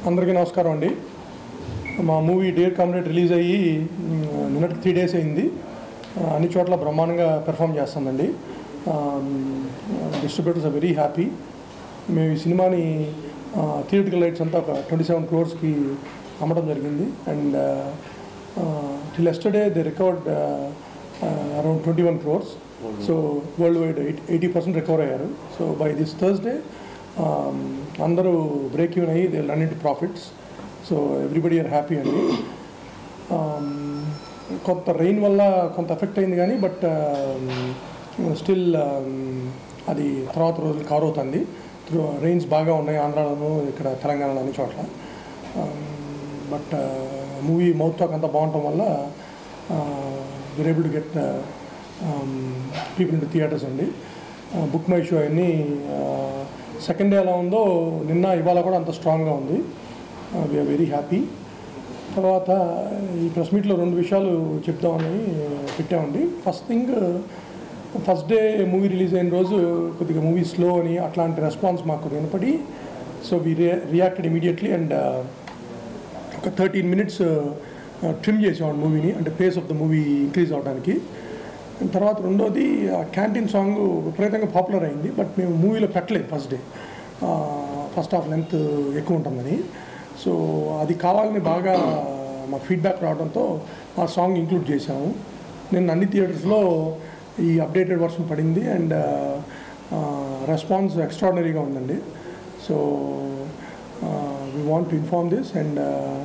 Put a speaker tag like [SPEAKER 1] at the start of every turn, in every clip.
[SPEAKER 1] అందరికీ నమస్కారం అండి మా మూవీ డియర్ కామ్రేడ్ రిలీజ్ అయ్యి మ్, నిన్నటికి త్రీ డేస్ అయింది ఆ, అన్ని చోట్ల బ్రహ్మాండంగా పెర్ఫామ్ చేస్తుందండి డిస్ట్రిబ్యూటర్స్ ఆర్ వెరీ హ్యాపీ మేము ఈ సినిమాని థియేటికల్ రైట్స్ అంతా ఒక ట్వంటీ సెవెన్ క్రోర్స్కి అమ్మడం జరిగింది and till yesterday they recovered around twenty one crores so world wide eight eighty percent recover అయ్యారు సో బై దిస్ థర్స్డే అందరూ బ్రేక్ ఈవెన్ అయ్యి they run into profits so everybody are happy అండి Um, కొంత rain వల్ల కొంత effect అయింది కానీ but still అది తర్వాత రోజులు కవర్ అవుతుంది రెయిన్స్ బాగా ఉన్నాయి ఆంధ్రాలోను ఇక్కడ తెలంగాణలో అన్ని చోట్ల బట్ మూవీ మౌత్ టాక్ అంతా బాగుండటం వల్ల we're able to get people in theatres అండి బుక్ మై షో అన్ని సెకండ్ డే ఎలా ఉందో నిన్న ఇవాళ కూడా అంత స్ట్రాంగ్గా ఉంది వీఆర్ వెరీ హ్యాపీ తర్వాత ఈ ప్రెస్ మీట్లో రెండు విషయాలు చెప్దామని పెట్టామండి first thing first day movie release అయిన రోజు కొద్దిగా మూవీ స్లో అని అట్లాంటి రెస్పాన్స్ మాకు వినపడి so we reacted immediately and ఒక థర్టీన్ మినిట్స్ ట్రిమ్ చేసాం మూవీని అంటే pace of the movie increase అవడానికి And తర్వాత రెండోది ఆ క్యాంటీన్ సాంగ్ విపరీతంగా పాపులర్ అయింది బట్ మేము మూవీలో పెట్టలేదు first day first half length ఎక్కువ ఉంటుందని సో అది కావాలని బాగా మా ఫీడ్బ్యాక్ రావడంతో ఆ సాంగ్ ఇంక్లూడ్ చేశాము నేను అన్ని థియేటర్స్లో ఈ అప్డేటెడ్ వర్షన్ పడింది అండ్ రెస్పాన్స్ ఎక్స్ట్రాడినరీగా ఉందండి so we want to inform this and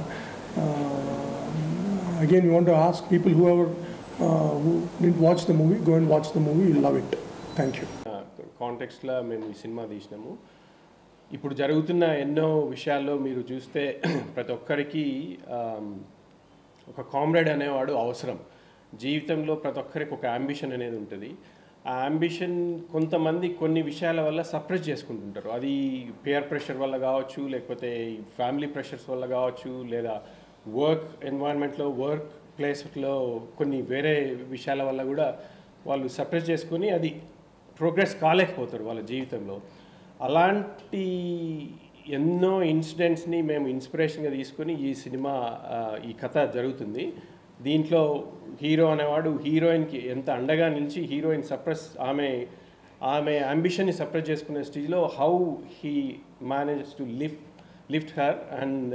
[SPEAKER 1] again we want to ask people who ever who didn't watch the movie go and watch the movie you love it thank you
[SPEAKER 2] కాంటెక్స్లో మేము ఈ cinema తీసినాము ఇప్పుడు జరుగుతున్న ఎన్నో విషయాల్లో మీరు చూస్తే ప్రతి ఒక్కరికి ఆమ్, ఒక కామ్రేడ్ అనేవాడు అవసరం జీవితంలో ప్రతి ఒక్కరికి ఒక అంబిషన్ అనేది ఉంటుంది ఆ అంబిషన్ కొంతమంది కొన్ని విషయాల వల్ల సప్రెస్ చేసుకుంటుంటారు అది పేర్ ప్రెషర్ వల్ల కావచ్చు లేకపోతే ఫ్యామిలీ ప్రెషర్స్ వల్ల కావచ్చు లేదా వర్క్ ఎన్వైర్న్మెంట్లో వర్క్ ప్లేస్లో కొన్ని వేరే విషయాల వల్ల కూడా వాళ్ళు సప్రెస్ చేసుకొని అది ప్రోగ్రెస్ కాలేకపోతారు వాళ్ళ జీవితంలో అలాంటి ఎన్నో ఇన్సిడెంట్స్ని మేము ఇన్స్పిరేషన్గా తీసుకొని ఈ సినిమా ఆ, ఈ కథ జరుగుతుంది దీంట్లో హీరో అనేవాడు హీరోయిన్కి ఎంత అండగా నిలిచి హీరోయిన్ సప్రెస్ ఆమె ఆమె అంబిషన్ని సప్రెస్ చేసుకునే స్టేజ్లో how he manage to lift lift her and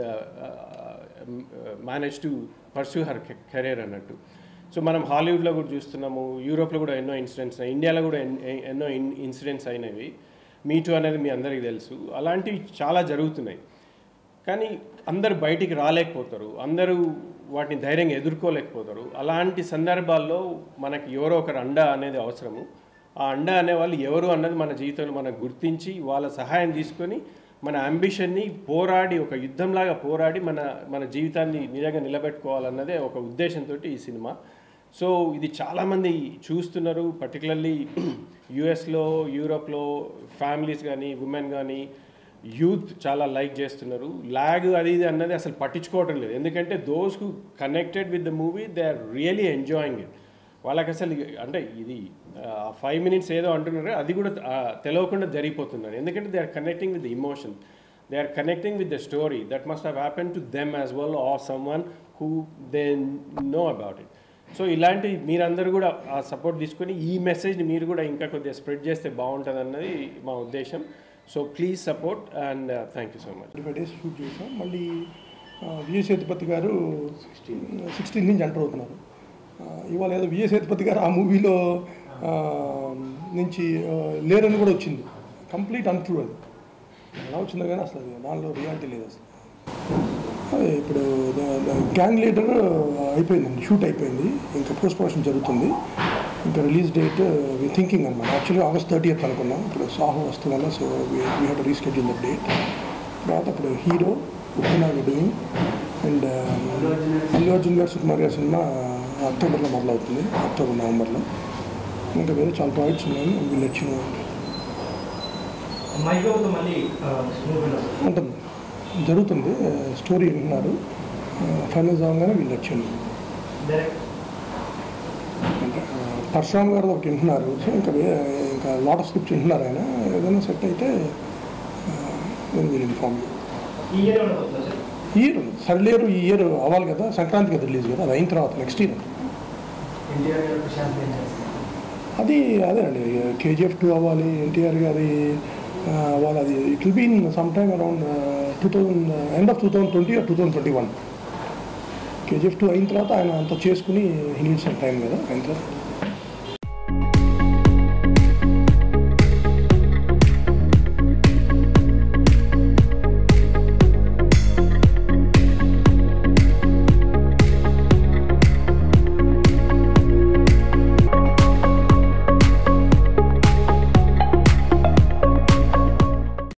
[SPEAKER 2] manage to pursue her career అన్నట్టు సో మనం హాలీవుడ్లో కూడా చూస్తున్నాము యూరోప్లో కూడా ఎన్నో ఇన్సిడెంట్స్ ఇండియాలో కూడా ఎన్- ఎన్నో ఇన్ ఇన్సిడెంట్స్ అయినవి మీటూ అనేది మీ అందరికీ తెలుసు అలాంటివి చాలా జరుగుతున్నాయి కానీ అందరు బయటికి రాలేకపోతారు అందరూ వాటిని ధైర్యంగా ఎదుర్కోలేకపోతారు అలాంటి సందర్భాల్లో మనకి ఎవరో ఒకరు అండ అనేది అవసరము ఆ అండ అనేవాళ్ళు ఎవరు అన్నది మన జీవితంలో మనం గుర్తించి వాళ్ళ సహాయం తీసుకొని మన అంబిషన్ని పోరాడి ఒక యుద్ధంలాగా పోరాడి మన మన జీవితాన్ని నిజంగా నిలబెట్టుకోవాలన్నదే ఒక ఉద్దేశంతో ఈ సినిమా సో ఇది చాలామంది చూస్తున్నారు పర్టికులర్లీ యుఎస్లో యూరోప్లో ఫ్యామిలీస్ కానీ ఉమెన్ కానీ యూత్ చాలా లైక్ చేస్తున్నారు లాగ్ అది ఇది అన్నది అసలు పట్టించుకోవటం లేదు ఎందుకంటే those who connected with the movie they are really enjoying it వాళ్ళకి అసలు అంటే ఇది ఫైవ్ మినిట్స్ ఏదో అంటున్నారు అది కూడా ఆ, తెలియకుండా జరిగిపోతున్నారు ఎందుకంటే they are connecting with the emotion they are connecting with the story that must have happen to them as well or someone who they know about it so ఇలాంటి మీరందరూ కూడా ఆ సపోర్ట్ తీసుకొని ఈ మెసేజ్ని మీరు కూడా ఇంకా కొద్దిగా స్ప్రెడ్ చేస్తే బాగుంటుంది అన్నది మా ఉద్దేశం so please support and thank you so much
[SPEAKER 1] twenty five days shoot చేసాం మళ్ళీ విజయ్ సేతుపతి గారు సిక్స్టీన్ నుంచి ఎంటర్ అవుతున్నారు ఆ, ఇవాళ ఏదో విజయ్ సేతుపతి గారు ఆ మూవీలో ఆ, నుంచి ఆ, లేరని కూడా వచ్చింది కంప్లీట్ అన్ట్రూ అది ఎలా వచ్చిందో కానీ అసలు అది దానిలో రియాలిటీ లేదు అసలు అదే ఇప్పుడు గ్యాంగ్ లీడర్ అయిపోయిందండి షూట్ అయిపోయింది ఇంకా పోస్ట్ ప్రొడక్షన్ జరుగుతుంది ఇంకా రిలీజ్ డేట్ వి థింకింగ్ అనమాట యాక్చువల్లీ ఆగస్ట్ థర్టీ అనుకున్నాం ఇప్పుడు సాహు వస్తుందన్న so we have to reschedule the date తర్వాత ఇప్పుడు హీరో ఉప్పినా డూయింగ్ అండ్ అల్లు అర్జున్ గారు సుకుమార్ గారి సినిమా అక్టోబర్లో మొదలవుతుంది అక్టోబర్ నవంబర్లో ఇంకా వేరే చాలా ప్రాజెక్ట్స్ ఉన్నాయి వీళ్ళు వచ్చిన
[SPEAKER 3] మైగోతో మళ్ళీ మూవీలో
[SPEAKER 1] ఉంటుంది జరుగుతుంది స్టోరీ వింటున్నారు ఫైనల్ అవ్వగానే వీళ్ళు వచ్చింది
[SPEAKER 3] డైరెక్ట్
[SPEAKER 1] అంటే ఆ, పరశురామ్ గారు ఒకటి వింటున్నారు సో ఇంకా వే- ఇంకా లాట్ ఆఫ్ స్క్రిప్ట్స్ వింటున్నారు ఆయన ఏదైనా సెట్ అయితే నేను వీళ్ళు ఇన్ఫార్మ్
[SPEAKER 3] ఈ ఇయర్ ఏమైనా వస్తుందా సార్
[SPEAKER 1] ఇయర్ థర్డ్ ఇయర్ ఈ ఇయర్ అవ్వాలి కదా సంక్రాంతికి కదా రిలీజ్ కదా అది అయిన తర్వాత నెక్స్ట్ ఇయర్
[SPEAKER 3] ఎన్టీఆర్ గారు ప్రశాంత్ ఏం చేస్తారు
[SPEAKER 1] అది అదే అండి కేజీఎఫ్ టూ అవ్వాలి ఎన్టీఆర్ గారి ఆ, అవ్వాలి అది it will be in some time around two thousand end of two thousand twenty two thousand twenty one KGF two అయిన తర్వాత ఆయన అంత చేసుకుని హీ నీడ్ సమ్ టైం కదా అయిన తర్వాత